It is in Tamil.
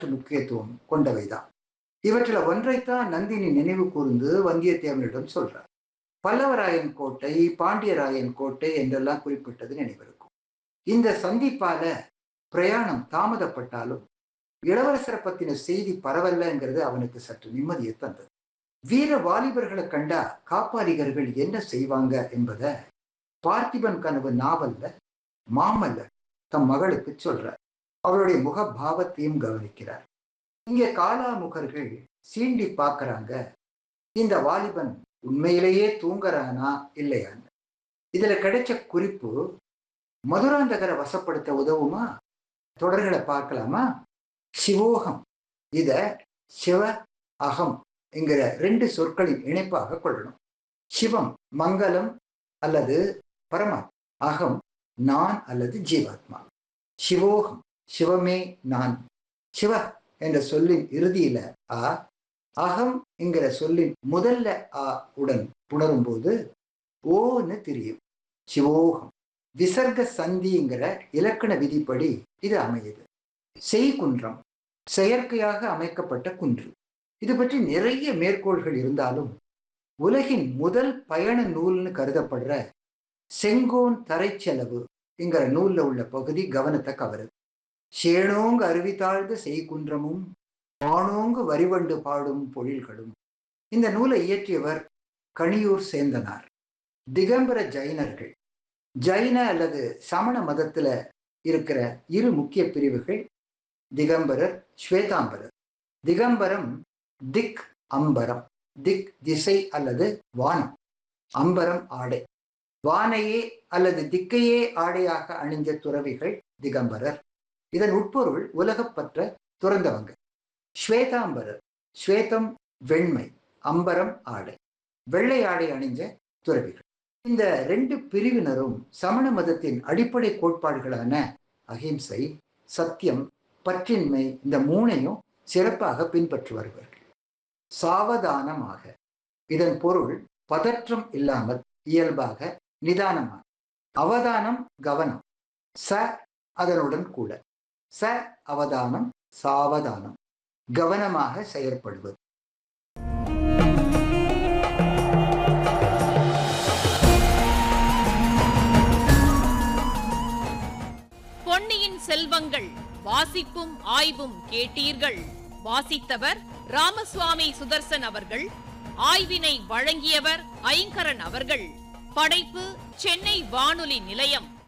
முக்கியத்துவம் கொண்டவைதான் இவற்றில் ஒன்றைத்தான் நந்தினி நினைவு கூர்ந்து வந்தியத்தேவனிடம் சொல்றார் பல்லவராயன் கோட்டை பாண்டியராயன் கோட்டை என்றெல்லாம் குறிப்பிட்டது நினைவிருக்கும் இந்த சந்திப்பால பிரயாணம் தாமதப்பட்டாலும் இளவரசரை பத்தின செய்தி பரவல்லங்கிறது அவனுக்கு சற்று நிம்மதியை தந்தது வீர வாலிபர்களை கண்டா காப்பாளிகர்கள் என்ன செய்வாங்க என்பதை பார்த்திபன் கனவு நாவல்ல மாமல்லர் தம் மகளுக்கு சொல்றார் அவருடைய முக பாவத்தையும் கவனிக்கிறார் இங்கே காலாமுகர்கள் சீண்டி பார்க்கறாங்க இந்த வாலிபன் உண்மையிலேயே தூங்குறானா இல்லையான்னு இதுல கிடைச்ச குறிப்பு மதுராந்தகரை வசப்படுத்த உதவுமா தொடர்களை பார்க்கலாமா சிவோகம் இத சிவ அகம் என்கிற ரெண்டு சொற்களின் இணைப்பாக கொள்ளணும் சிவம் மங்களம் அல்லது பரமாத்மா அகம் நான் அல்லது ஜீவாத்மா சிவோகம் சிவமே நான் சிவ என்ற சொல்லின் இறுதியில ஆ அகம் என்கிற சொல்லின் முதல்ல ஆ உடன் புணரும் போது ஓன்னு தெரியும் சிவோகம் விசர்க சந்திங்கிற இலக்கண விதிப்படி இது அமையுது செய்குன்றம் செயற்கையாக அமைக்கப்பட்ட குன்று இது பற்றி நிறைய மேற்கோள்கள் இருந்தாலும் உலகின் முதல் பயண நூல்னு கருதப்படுற செங்கோன் தரைச்செலவு என்கிற நூல்ல உள்ள பகுதி கவனத்தை கவருது சேனோங்கு அருவி தாழ்ந்த செய்குன்றமும் வானோங்கு வரிவண்டு பாடும் பொழில்களும் இந்த நூலை இயற்றியவர் கணியூர் சேந்தனார் திகம்பர ஜைனர்கள் ஜைன அல்லது சமண மதத்துல இருக்கிற இரு முக்கிய பிரிவுகள் திகம்பரர் ஸ்வேதாம்பரர் திகம்பரம் திக் அம்பரம் திக் திசை அல்லது வானம் அம்பரம் ஆடை வானையே அல்லது திக்கையே ஆடையாக அணிஞ்ச துறவிகள் திகம்பரர் இதன் உட்பொருள் உலகப்பற்ற துறந்தவங்க ஸ்வேதாம்பரர் ஸ்வேதம் வெண்மை அம்பரம் ஆடை வெள்ளை ஆடை அணிஞ்ச துறவிகள் இந்த ரெண்டு பிரிவினரும் சமண மதத்தின் அடிப்படை கோட்பாடுகளான அகிம்சை சத்தியம் பற்றின்மை இந்த மூணையும் சிறப்பாக பின்பற்றி வருவார்கள் சாவதானமாக இதன் பொருள் பதற்றம் இல்லாமல் இயல்பாக நிதானமாக அவதானம் கவனம் ச அதனுடன் கூட ச அவதானம் சாவதானம் கவனமாக செயற்படுவது பொன்னியின் செல்வங்கள் வாசிப்பும் ஆய்வும் கேட்டீர்கள் வாசித்தவர் ராமசுவாமி சுதர்சன் அவர்கள் ஆய்வினை வழங்கியவர் ஐங்கரன் அவர்கள் படைப்பு சென்னை வானொலி நிலையம்